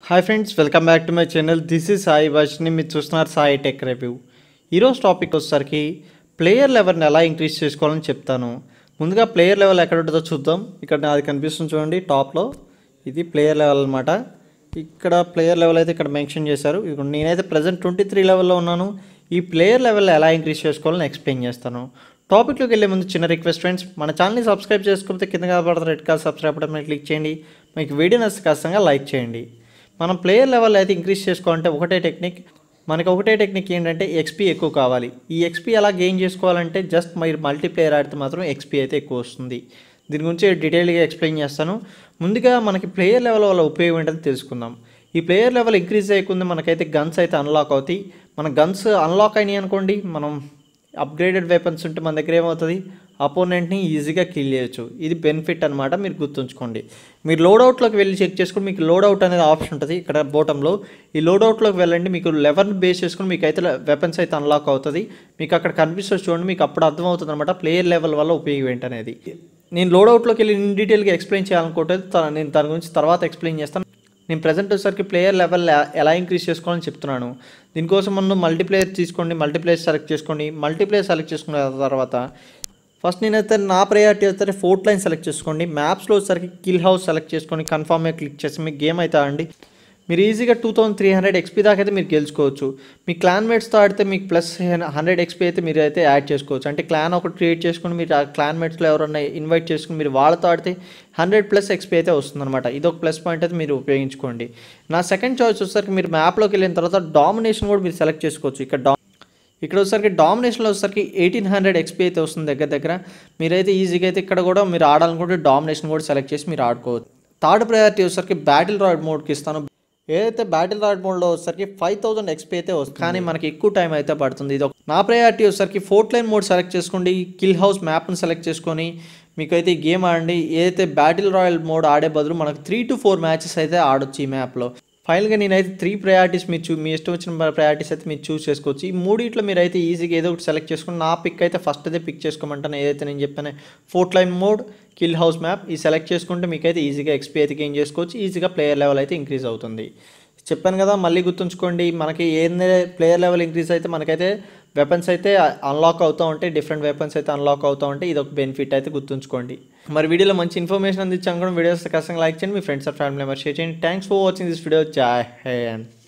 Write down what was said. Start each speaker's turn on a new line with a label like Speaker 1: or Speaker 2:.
Speaker 1: hi friends welcome back to my channel this is Sai వాష్ని మీరు చూస్తున్నారు సాయి టెక్ రివ్యూ ఈరోజు టాపిక్ వచ్చేసరికి ప్లేయర్ లెవెల్ని ఎలా ఇంక్రీజ్ చేసుకోవాలని చెప్తాను ముందుగా ప్లేయర్ లెవెల్ ఎక్కడ ఉంటుందో చూద్దాం ఇక్కడ అది కనిపిస్తుంది చూడండి టాప్లో ఇది ప్లేయర్ లెవెల్ అనమాట ఇక్కడ ప్లేయర్ లెవెల్ అయితే ఇక్కడ మెన్షన్ చేశారు ఇక్కడ నేనైతే ప్రజెంట్ ట్వంటీ త్రీ లెవెల్లో ఉన్నాను ఈ ప్లేయర్ లెవెల్ ఎలా ఇంక్రీజ్ చేసుకోవాలని ఎక్స్ప్లెయిన్ చేస్తాను టాపిక్లోకి వెళ్ళే ముందు చిన్న రిక్వెస్ట్ ఫ్రెండ్స్ మన ఛానల్ని సబ్స్క్రైబ్ చేసుకోకపోతే కింద కనబడుతున్న రెడ్ కాల్ సబ్స్క్రైబ్ బటన్ మీద క్లిక్ చేయండి మీకు వీడియో నచ్చితే ఖచ్చితంగా లైక్ చేయండి మనం ప్లేయర్ లెవెల్ అయితే ఇంక్రీజ్ చేసుకోవాలంటే ఒకటే టెక్నిక్ మనకి ఒకటే టెక్నిక్ ఏంటంటే ఎక్స్పీ ఎక్కువ కావాలి ఈ ఎక్స్పీ ఎలా గెయిన్ చేసుకోవాలంటే జస్ట్ మీరు మల్టీప్లేయర్ ఆడితే మాత్రం ఎక్స్పీ అయితే ఎక్కువ వస్తుంది దీని గురించి డీటెయిల్గా ఎక్స్ప్లెయిన్ చేస్తాను ముందుగా మనకి ప్లేయర్ లెవెల్ వల్ల ఉపయోగం ఏంటో తెలుసుకుందాం ఈ ప్లేయర్ లెవెల్ ఇంక్రీజ్ అయ్యకుంది మనకైతే గన్స్ అయితే అన్లాక్ అవుతాయి మన గన్స్ అన్లాక్ అయినాయి అనుకోండి మనం అప్గ్రేడెడ్ వెపన్స్ ఉంటే మన దగ్గర ఏమవుతుంది అపోనెంట్ని ఈజీగా కిల్ చేయొచ్చు ఇది బెనిఫిట్ అనమాట మీరు గుర్తుంచుకోండి మీరు లోడౌట్లోకి వెళ్ళి చెక్ చేసుకుని మీకు లోడౌట్ అనేది ఆప్షన్ ఉంటుంది ఇక్కడ బోటంలో ఈ లోడౌట్లోకి వెళ్ళండి మీకు లెవెన్ బేస్ చేసుకుని మీకు అయితే వెపన్స్ అయితే అన్లాక్ అవుతుంది మీకు అక్కడ కనిపిస్తుంది చూడండి మీకు అప్పుడు అర్థమవుతుంది అనమాట ప్లేయర్ లెవెల్ వల్ల ఉపయోగం ఏంటనేది నేను లోడౌట్లోకి వెళ్ళి ఇన్ డీటెయిల్గా ఎక్స్ప్లెయిన్ చేయాలనుకుంటే త- నేను దాని గురించి తర్వాత ఎక్స్ప్లెయిన్ చేస్తాను నేను ప్రజెంట్ వచ్చేసరికి ప్లేయర్ లెవెల్ ఎలా ఇంక్రీజ్ చేసుకోవాలని చెప్తున్నాను దీనికోసం ముందు మల్టీప్లేయర్ తీసుకోండి మల్టీప్లేయర్ సెలెక్ట్ చేసుకోండి మల్టీప్లేయర్ సెలెక్ట్ చేసుకున్న తర్వాత ఫస్ట్ నేనైతే నా ప్రయారిటీ అయితే ఫోర్త్ లైన్ సెలెక్ట్ చేసుకోండి మ్యాప్స్లో వచ్చేసరికి కిల్ హౌస్ సెలెక్ట్ చేసుకొని కన్ఫామ్ మీద క్లిక్ చేసి మీకు గేమ్ అయితే ఆడండి మీరు ఈజీగా two thousand three hundred XP దాకా అయితే మీరు గెలుచుకోవచ్చు మీ క్లాన్మేట్స్తో ఆడితే మీకు ప్లస్ హండ్రెడ్ ఎక్స్పీ అయితే మీరు అయితే యాడ్ చేసుకోవచ్చు అంటే క్లాన్ ఒకటి క్రియేట్ చేసుకుని మీరు ఆ క్లాన్మేట్స్లో ఎవరన్నా ఇన్వైట్ చేసుకుని మీరు వాళ్ళతో ఆడితే హండ్రెడ్ ప్లస్ ఎక్స్పీ అయితే వస్తుందన్నమాట ఇది ఒక ప్లస్ పాయింట్ అయితే మీరు ఉపయోగించుకోండి నా సెకండ్ చాయిస్ వచ్చేసరికి మీరు మ్యాప్లోకి వెళ్ళిన తర్వాత డామినేషన్ కూడా మీరు సెలెక్ట్ చేసుకోవచ్చు ఇక్కడ డా ఇక్కడ వచ్చేసరికి డామినేషన్లో వచ్చేసరికి ఎయిటీన్ హండ్రెడ్ ఎక్స్పీ అయితే వస్తుంది దగ్గర దగ్గర మీరైతే ఈజీగా అయితే ఇక్కడ కూడా మీరు ఆడాలనుకుంటే డామినేషన్ కూడా సెలెక్ట్ చేసి మీరు ఆడుకోవచ్చు థర్డ్ ప్రయారిటీ వచ్చేసరికి బ్యాటిల్ రాయడ్ మోడ్కి ఇస్తాను ఏదైతే బ్యాటిల్ రాయడ్ మోడ్లో వచ్చేసరికి ఫైవ్ థౌసండ్ ఎక్స్పీ అయితే వస్తుంది కానీ మనకి ఎక్కువ టైం అయితే పడుతుంది ఇది ఒక- నా ప్రయారిటీ వచ్చేసరికి ఫోర్త్ లైన్ మోడ్ సెలెక్ట్ చేసుకోండి కిల్ హౌస్ మ్యాప్ని సెలెక్ట్ చేసుకొని మీకైతే ఈ గేమ్ ఆడండి ఏదైతే బ్యాటిల్ రాయల్ మోడ్ ఆడే బదులు మనకు త్రీ టు ఫోర్ మ్యాచెస్ అయితే ఆడొచ్చు ఈ మ్యాప్లో ఫైనల్గా నేనైతే త్రీ ప్రయారిటీస్ మీరు చూ మీ ఇష్టం వచ్చిన ప్రయారిటీస్ అయితే మీరు చూస్ చేసుకోవచ్చు ఈ మూడిట్లో మీరు అయితే ఈజీగా ఏదో ఒకటి సెలెక్ట్ చేసుకుని నా పిక్ అయితే ఫస్ట్ అయితే పిక్ చేసుకోమంటాను ఏదైతే నేను చెప్పాను fourth line mode kill house map ఈ సెలెక్ట్ చేసుకుంటే మీకైతే ఈజీగా ఎక్స్పీ అయితే గెయిన్ చేసుకోవచ్చు ఈజీగా ప్లేయర్ లెవెల్ అయితే ఇంక్రీజ్ అవుతుంది చెప్పాను కదా మళ్ళీ గుర్తుంచుకోండి మనకి ఏంది ప్లేయర్ లెవెల్ ఇంక్రీజ్ అయితే మనకైతే వెపన్స్ అయితే అన్లాక్ అవుతూ ఉంటాయి డిఫరెంట్ వెపన్స్ అయితే అన్లాక్ అవుతూ ఉంటాయి ఇది ఒక బెనిఫిట్ అయితే గుర్తుంచుకోండి మరి వీడియోలో మంచి ఇన్ఫర్మేషన్ అందించాం కూడా వీడియోస్ ఖచ్చితంగా లైక్ చేయండి మీ friends and family members share చేయండి thanks for watching this video Jai Hind